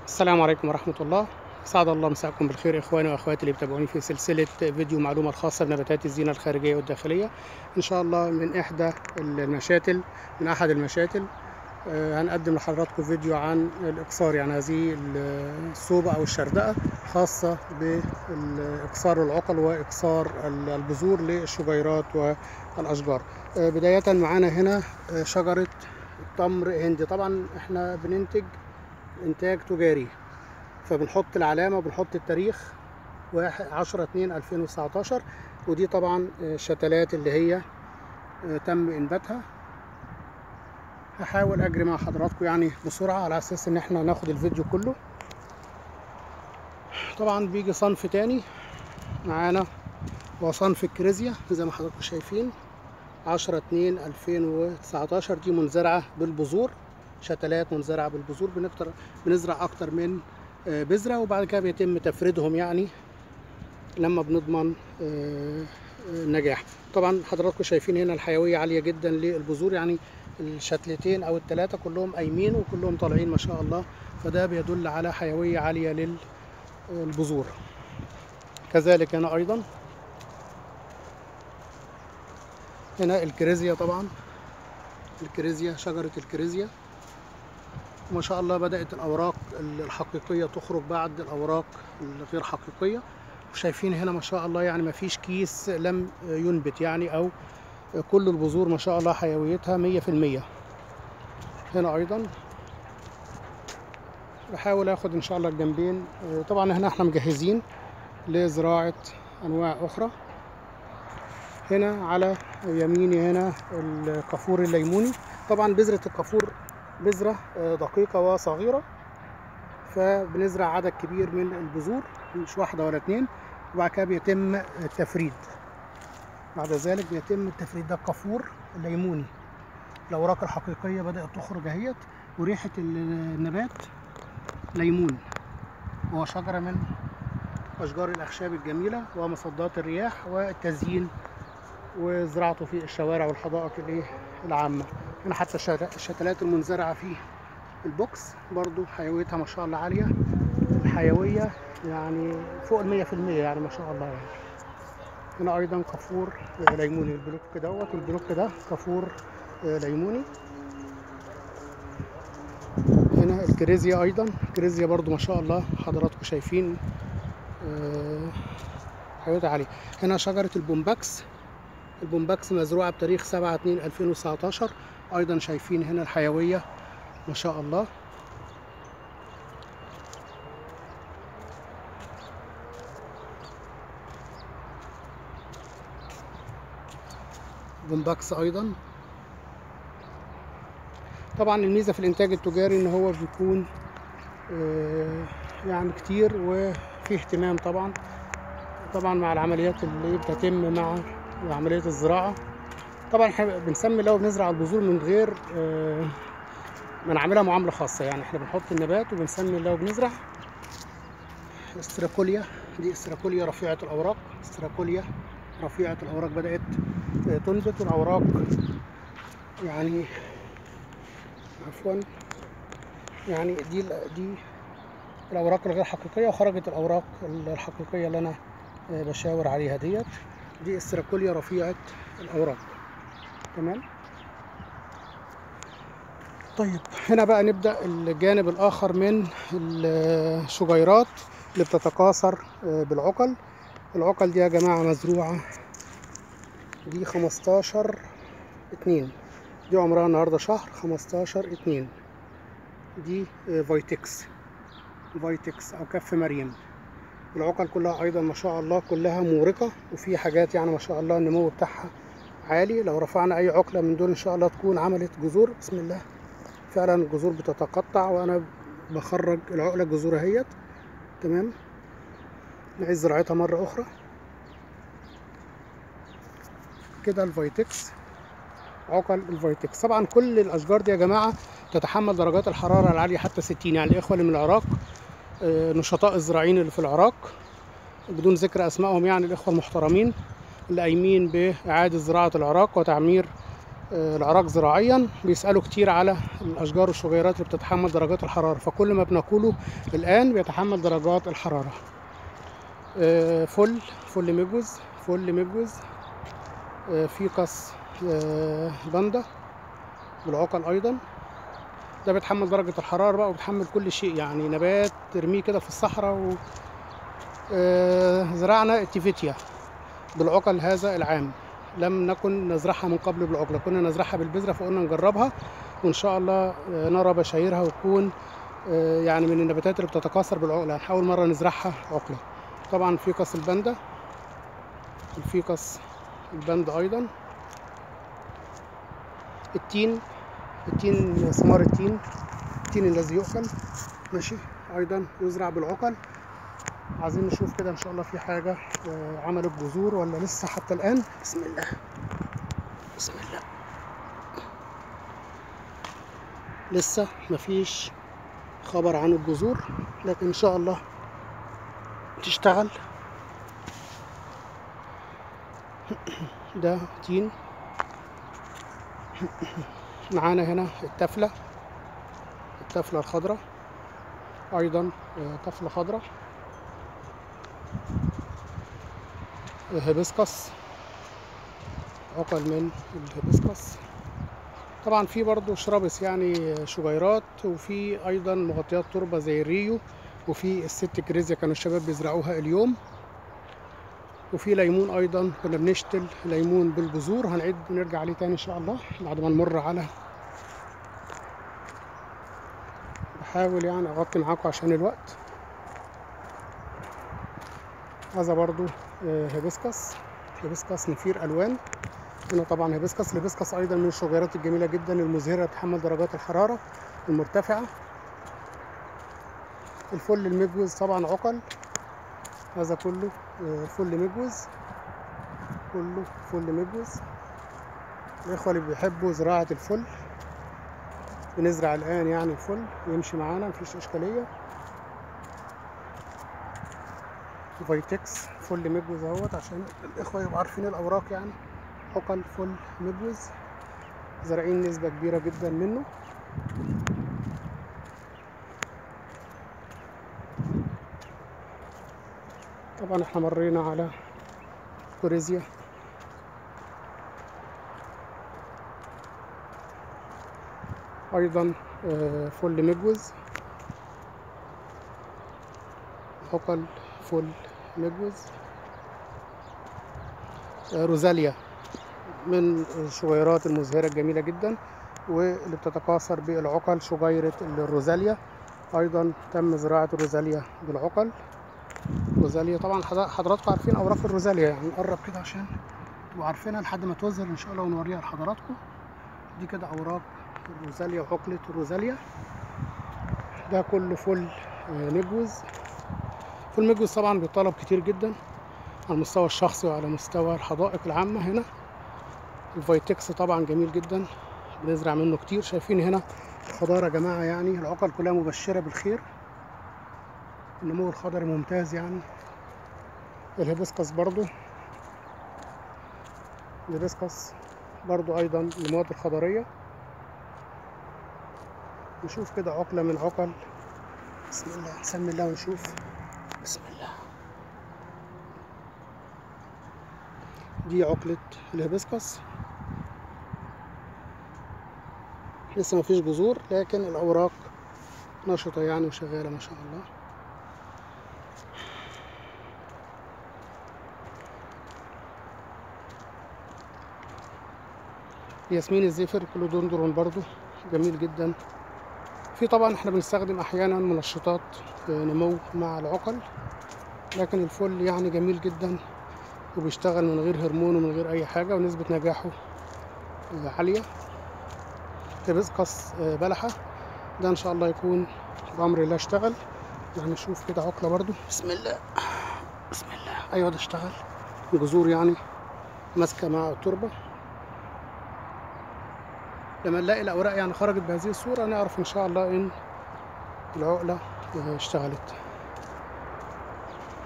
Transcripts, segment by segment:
السلام عليكم ورحمة الله سعد الله مساءكم بالخير إخواني وأخواتي اللي بتابعوني في سلسلة فيديو معلومة الخاصة بنباتات الزينة الخارجية والداخلية إن شاء الله من إحدى المشاتل من أحد المشاتل آه، هنقدم لحضراتكم فيديو عن الإقصار يعني هذه الصوبة أو الشردقة خاصة بالإقصار العقل وإقصار البذور للشجيرات والأشجار آه، بداية معانا هنا آه، شجرة تمر هندي طبعا احنا بننتج انتاج تجاري فبنحط العلامه وبنحط التاريخ 10 2 2019 ودي طبعا الشتلات اللي هي تم انباتها هحاول اجري مع حضراتكم يعني بسرعه على اساس ان احنا ناخد الفيديو كله طبعا بيجي صنف تاني معانا هو صنف الكريزيا زي ما حضراتكم شايفين 10 2 2019 دي منزرعه بالبذور شتلات منزرعه بالبذور بنكتر بنزرع اكتر من بذره وبعد كده بيتم تفريدهم يعني لما بنضمن النجاح طبعا حضراتكم شايفين هنا الحيويه عاليه جدا للبذور يعني الشتلتين او الثلاثه كلهم قايمين وكلهم طالعين ما شاء الله فده بيدل على حيويه عاليه للبذور كذلك هنا ايضا هنا الكريزيا طبعا الكريزيا شجره الكريزيا ما شاء الله بدأت الأوراق الحقيقية تخرج بعد الأوراق الغير حقيقية وشايفين هنا ما شاء الله يعني ما فيش كيس لم ينبت يعني أو كل البذور ما شاء الله حيويتها مية في المية هنا أيضا بحاول اخد ان شاء الله الجنبين طبعا هنا احنا مجهزين لزراعة انواع اخرى هنا على يميني هنا الكافور الليموني طبعا بذرة الكافور بذرة دقيقة وصغيرة فبنزرع عدد كبير من البذور مش واحدة ولا اتنين وبعد كده بيتم التفريد بعد ذلك بيتم التفريد ده الكافور الليموني الأوراق الحقيقية بدأت تخرج اهيت وريحة النبات ليمون هو شجرة من أشجار الأخشاب الجميلة ومصدات الرياح والتزيين وزراعته في الشوارع والحدائق العامة هنا حتى الشتلات المنزرعة في البوكس برضو حيويتها ما شاء الله عالية الحيوية يعني فوق المية في المية يعني ما شاء الله يعني هنا أيضا كافور ليموني البلوك دوت والبلوك ده كافور ليموني هنا الكريزيا أيضا الكريزيا برضو ما شاء الله حضراتكم شايفين حيويتها عالية هنا شجرة البومباكس البومباكس مزروعة بتاريخ 7 2 2019 ايضا شايفين هنا الحيوية ما شاء الله بومباكس ايضا طبعا الميزة في الانتاج التجاري ان هو بيكون يعني كتير وفي اهتمام طبعا طبعا مع العمليات اللي بتتم مع عملية الزراعة طبعا احنا بنسمي لو بنزرع البذور من غير ما نعملها معامله خاصه يعني احنا بنحط النبات وبنسمي لو بنزرع استراكوليا دي استراكوليا رفيعه الاوراق استراكوليا رفيعه الاوراق بدات تنبت والاوراق يعني عفوا يعني دي دي الاوراق الغير حقيقيه وخرجت الاوراق الحقيقيه اللي انا بشاور عليها ديت دي استراكوليا رفيعه الاوراق تمام طيب هنا بقى نبدا الجانب الاخر من الشجيرات اللي بتتكاثر بالعقل العقل دي يا جماعه مزروعه دي 15 2 دي عمرها النهارده شهر 15 2 دي فايتكس فايتكس او كف مريم العقل كلها ايضا ما شاء الله كلها مورقه وفي حاجات يعني ما شاء الله النمو بتاعها عالي لو رفعنا اي عقله من دول ان شاء الله تكون عملت جذور بسم الله فعلا الجذور بتتقطع وانا بخرج العقله الجذور اهيت تمام نعيد زراعتها مره اخرى كده الفايتكس عقل الفايتكس طبعا كل الاشجار دي يا جماعه تتحمل درجات الحراره العاليه حتى 60 يعني الاخوه اللي من العراق نشطاء الزراعيين اللي في العراق بدون ذكر اسمائهم يعني الاخوه المحترمين اللي قايمين باعاده زراعه العراق وتعمير آه، العراق زراعيا بيسألوا كتير على الأشجار والشجيرات اللي بتتحمل درجات الحرارة فكل ما بناكله الآن بيتحمل درجات الحرارة آه، فل فل مجوز فل مجوز آه، فيكس آه، باندا بالعقل أيضا ده بيتحمل درجة الحرارة بقى وبيتحمل كل شيء يعني نبات ترميه كده في الصحراء و آه، زرعنا التيفيتيا بالعقل هذا العام لم نكن نزرعها من قبل بالعقلة كنا نزرعها بالبذرة فقلنا نجربها وإن شاء الله آه، نرى بشايرها وتكون آه، يعني من النباتات اللي بتتكاثر بالعقلة هنحاول مرة نزرعها عقلة طبعا فيكس الباندا الفيكس الباندا أيضا التين التين ثمار التين التين الذي يؤكل ماشي أيضا يزرع بالعقل عايزين نشوف كده ان شاء الله في حاجة آه، عملت جذور ولا لسه حتى الآن بسم الله بسم الله لسه مفيش خبر عن الجذور لكن ان شاء الله تشتغل ده تين معانا هنا التفلة التفلة الخضراء أيضا آه، تفلة خضراء هيبسكس عقل من الهيبسكس طبعا في برضو شرابس يعني شجيرات وفي ايضا مغطيات تربه زي الريو وفي الست كريزيا كانوا الشباب بيزرعوها اليوم وفي ليمون ايضا كنا بنشتل ليمون بالبذور هنعيد نرجع عليه تاني ان شاء الله بعد ما نمر على بحاول يعني اغطي معاكم عشان الوقت هذا برضو آه، هيبسكس هيبسكس نفير الوان هنا طبعا هيبسكس الهيبسكس ايضا من الشجيرات الجميله جدا المزهره تتحمل درجات الحراره المرتفعه الفل المجوز طبعا عقل هذا كله آه، فل مجوز كله فل مجوز الاخوه اللي بيحبوا زراعه الفل بنزرع الان يعني الفل يمشي معانا مفيش اشكاليه فايتكس فل مجوز اهوت عشان الاخوه يبقوا عارفين الاوراق يعني حقل فل مجوز زارعين نسبه كبيره جدا منه طبعا احنا مرينا على كوريزيا ايضا آه، فل مجوز حقل فل مجوز آه، روزاليا من الشجيرات المزهرة الجميلة جدا واللي بتتكاثر بالعقل شجيرة الروزاليا أيضا تم زراعة الروزاليا بالعقل روزاليا طبعا حضر- حضراتكم عارفين أوراق الروزاليا يعني نقرب كده عشان تبقوا عارفينها لحد ما تظهر إن شاء الله ونوريها لحضراتكم دي كده أوراق الروزاليا وعقلة الروزاليا ده كله فل آه، مجوز فول مجوز طبعا بيطلب كتير جدا على المستوى الشخصي وعلى مستوى الحدائق العامة هنا الفايتكس طبعا جميل جدا بنزرع منه كتير شايفين هنا الخضار يا جماعة يعني العقل كلها مبشرة بالخير النمو الخضري ممتاز يعني الهيبسكس برضو الهيبسكس برضو أيضا المواد الخضرية نشوف كده عقلة من عقل بسم الله نسمي الله ونشوف بسم الله دي عقلة الهيبسكس لسه مفيش جذور لكن الأوراق نشطة يعني وشغالة ما شاء الله ياسمين الزفر كلودندرون برضو جميل جدا في طبعا احنا بنستخدم احيانا منشطات نمو مع العقل لكن الفل يعني جميل جدا وبيشتغل من غير هرمون ومن غير اي حاجه ونسبه نجاحه عاليه هيبسكس بلحه ده ان شاء الله يكون بامر الله اشتغل يعني نشوف كده عقله برضو بسم الله بسم الله ايوه ده اشتغل جذور يعني ماسكه مع التربه لما نلاقي الاوراق يعني خرجت بهذه الصوره نعرف ان شاء الله ان العقله اشتغلت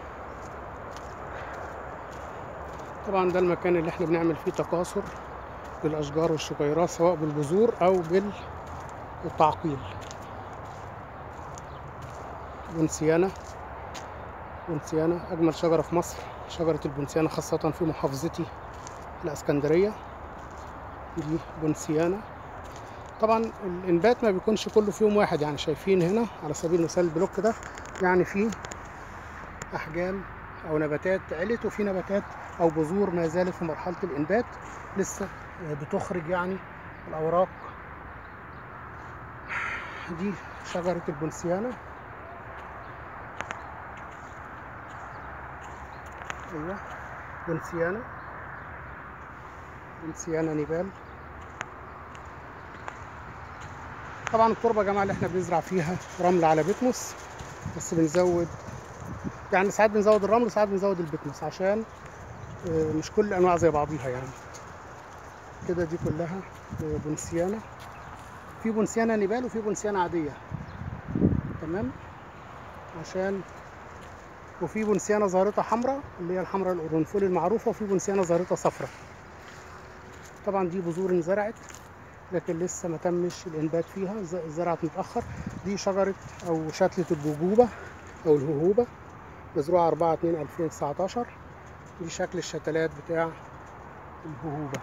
طبعا ده المكان اللي احنا بنعمل فيه تكاثر بالاشجار والشجيرات سواء بالبذور او بالتعقيل بونسيانا بونسيانا اجمل شجره في مصر شجره البونسيانا خاصه في محافظتي الاسكندريه دي بونسيانا طبعا الانبات ما بيكونش كله في يوم واحد يعني شايفين هنا على سبيل المثال البلوك ده يعني فيه احجام او نباتات علت وفي نباتات او بذور ما زالت في مرحله الانبات لسه بتخرج يعني الاوراق دي شجره البونسيانا ايوه بونسيانا بونسيانا نيبال طبعا التربه يا جماعه اللي احنا بنزرع فيها رمل على بتموس بس بنزود يعني ساعات بنزود الرمل وساعات بنزود البتموس عشان مش كل الانواع زي بعضيها يعني كده دي كلها بونسيانا في بونسيانا نيبال وفي بونسيانا عاديه تمام عشان وفي بونسيانا زهرتها حمراء اللي هي الحمراء القرنفل المعروفه وفي بونسيانا زهرتها صفراء طبعا دي بذور انزرعت لكن لسه ما تمش الانبات فيها زرعت متاخر دي شجره او شتله الجوجوبه او الههوبه مزروعه 4 2 2019 دي شكل الشتلات بتاع الههوبه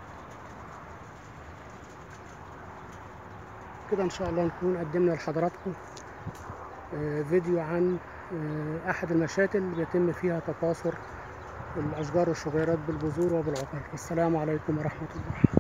كده ان شاء الله نكون قدمنا لحضراتكم فيديو عن احد المشاتل اللي بيتم فيها تكاثر الاشجار والشجيرات بالبذور وبالعقار والسلام عليكم ورحمه الله